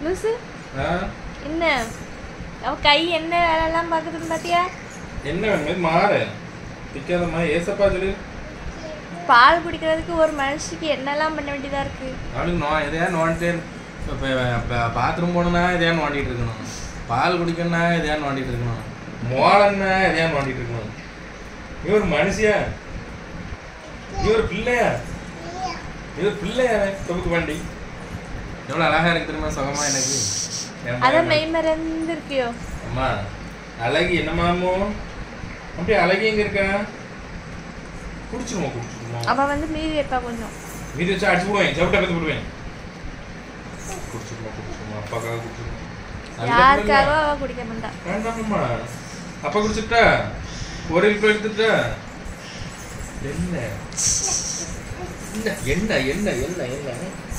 லூசு ஆ? என்ன அவ கை என்ன வேலைலாம் பார்க்குதுன்னு பார்த்தியா என்ன வேணும் இது மாறு பிக்காதம்மா ஏசப்பா சொல்லு பால் குடிக்கிறதுக்கு ஒரு மனுஷிக்கு என்னெல்லாம் பண்ண வேண்டியதா இருக்கு அவளுக்கு நோ எதையா நோண்டிட்டே இப்போ பாத்ரூம் போகணுன்னா எதையா நோண்டிட்டு இருக்கணும் பால் குடிக்கணும்னா எதையா நோண்டிட்டு இருக்கணும் மோளன்னா எதையா நோண்டிட்டு இருக்கணும் நீ ஒரு மனுஷியா நீ ஒரு பிள்ளையா நீ ஒரு பிள்ளையா தொகுக்கு வண்டி எவ்வளோ அழகா இருக்கு தெரியுமா சுகமா எனக்கு என் அத மகன். மெய் மறந்து இருக்கியோ அம்மா அழகி என்னமாமோ அப்படியே அழகி எங்க இருக்கா குடிச்சிருமா குடிச்சிருமா அவ வந்து மீறி வைப்பா கொஞ்சம் மீதி வச்சு அடிச்சு விடுவேன் சவுட்டை கத்து விடுவேன் குடிச்சிருமா குடிச்சிருமா அப்பாக்காக குடிச்சிருமா நல்ல யாருக்காக பிள்ளை. அவ குடிக்க மாட்டா வேண்டாமம்மா அப்பா குடிச்சிட்டா ஒரு இப்போ எடுத்துட்டா என்ன என்ன என்ன என்ன என்ன என்ன